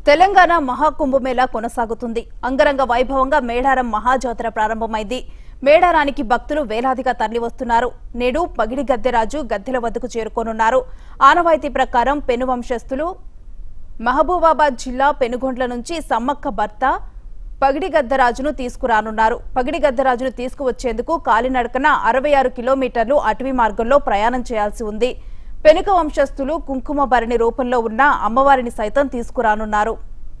తెలంగాణ మహాకుంభమేళా కొనసాగుతుంది అంగరంగ వైభవంగా మేడారం మహాజాతర ప్రారంభమైంది మేడారానికి భక్తులు వేలాదిగా తరలివస్తున్నారు నేడు పగిడి గద్దెరాజు గద్దెల వద్దకు చేరుకోనున్నారు ఆనవాయితీ ప్రకారం పెను వంశస్థులు మహబూబాబాద్ జిల్లా పెనుగొండ్ల నుంచి సమ్మక్క భర్త పగిడి గద్దరాజును తీసుకురానున్నారు పగిడి గద్దరాజును తీసుకువచ్చేందుకు కాలినడకన అరవై ఆరు కిలోమీటర్లు అటవీ మార్గంలో ప్రయాణం చేయాల్సి ఉంది పెనుక వంశస్థులు కుంకుమ భరణి రూపంలో ఉన్న అమ్మవారిని సైతం తీసుకురానున్నారు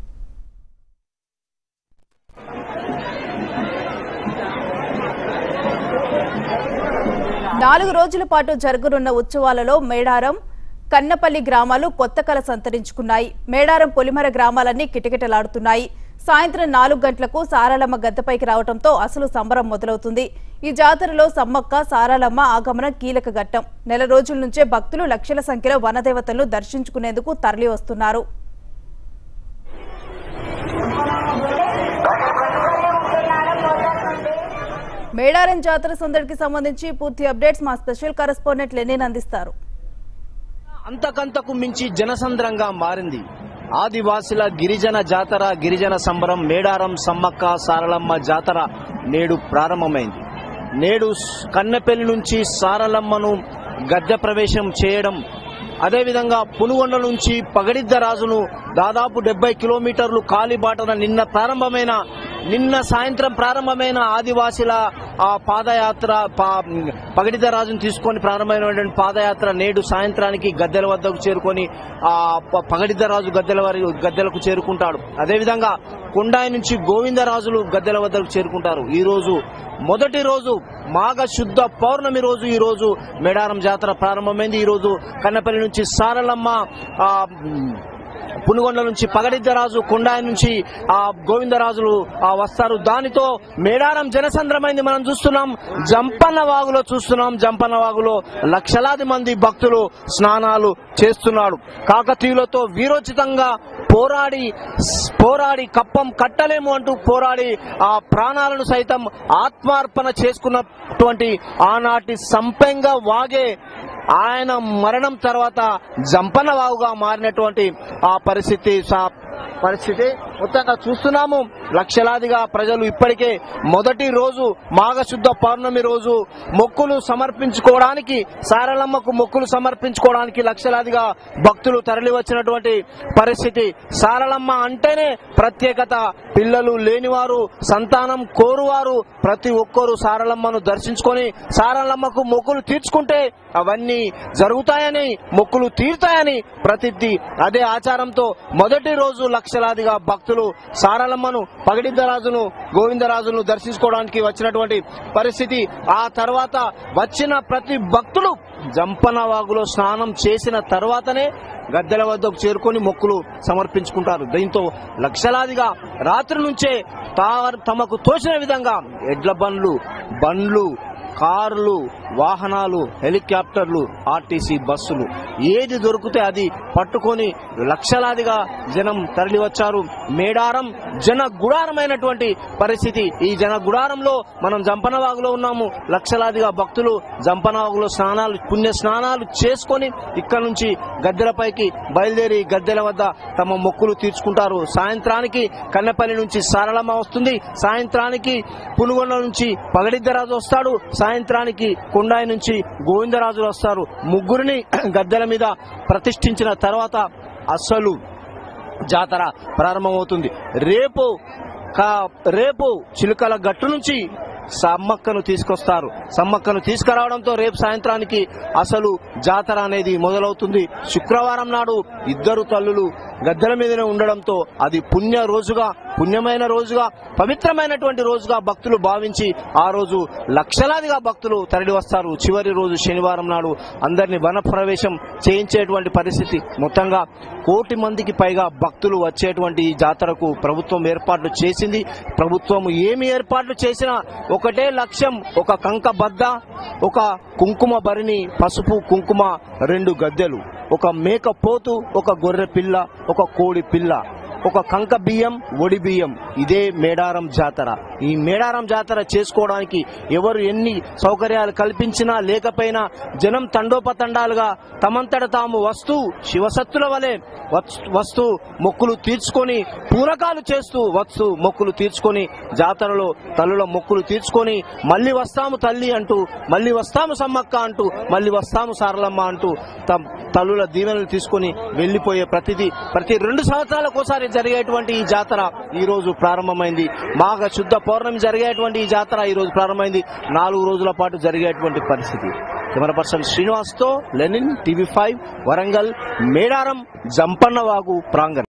నాలుగు రోజుల పాటు జరగనున్న ఉత్సవాలలో మేడారం కన్నపల్లి గ్రామాలు కొత్త కల సంతరించుకున్నాయి మేడారం పొలిమర గ్రామాలన్నీ కిటకిటలాడుతున్నాయి సాయంత్రం నాలుగు గంటలకు సారాలమ్మ గద్దెపైకి రావడంతో అసలు సంబరం మొదలవుతుంది ఈ జాతరలో సమ్మక్క సారాలమ్మ ఆగమనం కీలక ఘట్టం నెల రోజుల నుంచే భక్తులు లక్షల సంఖ్యలో వనదేవతలను దర్శించుకునేందుకు తరలి వస్తున్నారు మేడారం జాతర సందడికి సంబంధించి పూర్తి అప్డేట్స్ మా స్పెషల్ కరెస్పాండెంట్ లెనిన్ అందిస్తారు అంతకంతకు మించి జనసంద్రంగా మారింది ఆదివాసుల గిరిజన జాతర గిరిజన సంబరం మేడారం సమ్మక్క సారలమ్మ జాతర నేడు ప్రారంభమైంది నేడు స్- కన్నెపల్లి నుంచి సారలమ్మను గద్దె ప్రవేశం చేయడం అదేవిధంగా పునుగొండ నుంచి పగడిద్ద రాజును దాదాపు డెబ్బై కిలోమీటర్లు కాలిబాటన నిన్న ప్రారంభమైన నిన్న సాయంత్రం ప్రారంభమైన ఆదివాసీల ఆ పాదయాత్ర పా- పగడిద్ద రాజును తీసుకొని ప్రారంభమైనటువంటి పాదయాత్ర నేడు సాయంత్రానికి గద్దెల వద్దకు చేరుకొని ఆ ప- పగడిద్ద రాజు గద్దెల వారి గద్దెలకు చేరుకుంటాడు అదేవిధంగా కొండాయి నుంచి గోవిందరాజులు గద్దెల వద్దకు చేరుకుంటారు ఈ రోజు మొదటి రోజు మాఘ శుద్ధ పౌర్ణమి రోజు ఈ రోజు మేడారం జాతర ప్రారంభమైంది ఈ రోజు కన్నపల్లి నుంచి సారలమ్మ ఆ, మ్, పునుగొండ నుంచి పగడిద్దరాజు కొండాయి నుంచి ఆ గోవిందరాజులు ఆ వస్తారు దానితో మేడారం జనసంద్రమైంది మనం చూస్తున్నాం జంపన్న వాగులో చూస్తున్నాం జంపన్న వాగులో లక్షలాది మంది భక్తులు స్నానాలు చేస్తున్నాడు కాకతీయులతో వీరోచితంగా పోరాడి పోరాడి కప్పం కట్టలేము అంటూ పోరాడి ఆ ప్రాణాలను సైతం ఆత్మార్పణ చేసుకున్నటువంటి ఆనాటి సంపెంగా వాగే ఆయన మరణం తర్వాత జంపన వాగుగా మారినటువంటి ఆ పరిస్థితి సా- పరిస్థితి మొత్తంగా చూస్తున్నాము లక్షలాదిగా ప్రజలు ఇప్పటికే మొదటి రోజు మాఘశుద్ధ పౌర్ణమి రోజు మొక్కులు సమర్పించుకోవడానికి సారలమ్మకు మొక్కులు సమర్పించుకోవడానికి లక్షలాదిగా భక్తులు తరలి వచ్చినటువంటి పరిస్థితి సారలమ్మ అంటేనే ప్రత్యేకత పిల్లలు లేనివారు సంతానం కోరువారు ప్రతి ఒక్కరూ సారలమ్మను దర్శించుకొని సారలమ్మకు మొక్కులు తీర్చుకుంటే అవన్నీ జరుగుతాయని మొక్కులు తీరుతాయని ప్రతిద్ది అదే ఆచారంతో మొదటి రోజు లక్షలాదిగా భక్తులు సారలమ్మను పగడిద్దరాజును గోవిందరాజును దర్శించుకోవడానికి వచ్చినటువంటి పరిస్థితి ఆ తర్వాత వచ్చిన ప్రతి భక్తులు జంపన వాగులో స్నానం చేసిన తర్వాతనే గద్దెల వద్దకు చేరుకొని మొక్కులు సమర్పించుకుంటారు దీంతో లక్షలాదిగా రాత్రి నుంచే తా- తమకు తోచిన విధంగా ఎడ్ల బండ్లు బండ్లు కార్లు వాహనాలు హెలికాప్టర్లు ఆర్టీసీ బస్సులు ఏది దొరికితే అది పట్టుకొని లక్షలాదిగా జనం తరలి వచ్చారు మేడారం జన గుడారమైనటువంటి పరిస్థితి ఈ జన గుడారంలో మనం జంపనవాగులో ఉన్నాము లక్షలాదిగా భక్తులు జంపనవాగులో స్నానాలు పుణ్య స్నానాలు చేసుకొని ఇక్కడ నుంచి గద్దెలపైకి బయలుదేరి గద్దెల వద్ద తమ మొక్కులు తీర్చుకుంటారు సాయంత్రానికి కన్నెపల్లి నుంచి సారలమ్మ వస్తుంది సాయంత్రానికి పునుగొండ నుంచి పగడిద్దరాజు వస్తాడు సాయంత్రానికి కొండాయి నుంచి గోవిందరాజు వస్తారు ముగ్గురిని గద్దెల మీద ప్రతిష్ఠించిన తర్వాత అసలు జాతర ప్రారంభమవుతుంది రేపు కా- రేపు చిలుకల గట్టు నుంచి సమ్మక్కను తీసుకొస్తారు సమ్మక్కను తీసుకురావడంతో రేపు సాయంత్రానికి అసలు జాతర అనేది మొదలవుతుంది శుక్రవారం నాడు ఇద్దరు తల్లులు గద్దెల మీదనే ఉండడంతో అది పుణ్య రోజుగా పుణ్యమైన రోజుగా పవిత్రమైనటువంటి రోజుగా భక్తులు భావించి ఆ రోజు లక్షలాదిగా భక్తులు తరలి వస్తారు చివరి రోజు శనివారం నాడు అందరినీ వన ప్రవేశం చేయించేటువంటి పరిస్థితి మొత్తంగా కోటి మందికి పైగా భక్తులు వచ్చేటువంటి ఈ జాతరకు ప్రభుత్వం ఏర్పాట్లు చేసింది ప్రభుత్వం ఏమి ఏర్పాట్లు చేసినా ఒకటే లక్ష్యం ఒక కంక బద్ద ఒక కుంకుమ భరిణి పసుపు కుంకుమ రెండు గద్దెలు ఒక మేక పోతు ఒక గొర్రె పిల్ల ఒక కోడి పిల్ల ఒక కంక బియ్యం ఒడి బియ్యం ఇదే మేడారం జాతర ఈ మేడారం జాతర చేసుకోవడానికి ఎవరు ఎన్ని సౌకర్యాలు కల్పించినా లేకపోయినా జనం తండోపతండాలుగా తమంతట తాము వస్తూ శివసత్తుల వలె వచ్- వస్తూ మొక్కులు తీర్చుకొని పూరకాలు చేస్తూ వస్తూ మొక్కులు తీర్చుకొని జాతరలో తల్లుల మొక్కులు తీర్చుకొని మళ్ళీ వస్తాము తల్లి అంటూ మళ్ళీ వస్తాము సమ్మక్క అంటూ మళ్ళీ వస్తాము సారలమ్మ అంటూ తమ్ తల్లుల దీవెనలు తీసుకొని వెళ్లిపోయే ప్రతిదీ ప్రతి రెండు సంవత్సరాలకు ఒకసారి జరిగేటువంటి ఈ జాతర ఈ రోజు ప్రారంభమైంది మాఘ శుద్ధ పౌర్ణమి జరిగేటువంటి ఈ జాతర ఈ రోజు ప్రారంభమైంది నాలుగు రోజుల పాటు జరిగేటువంటి పరిస్థితి కెమెరా పర్సన్ శ్రీనివాస్ తో Lenin TV five Warangal Medaram Jampannavagu ప్రాంగణం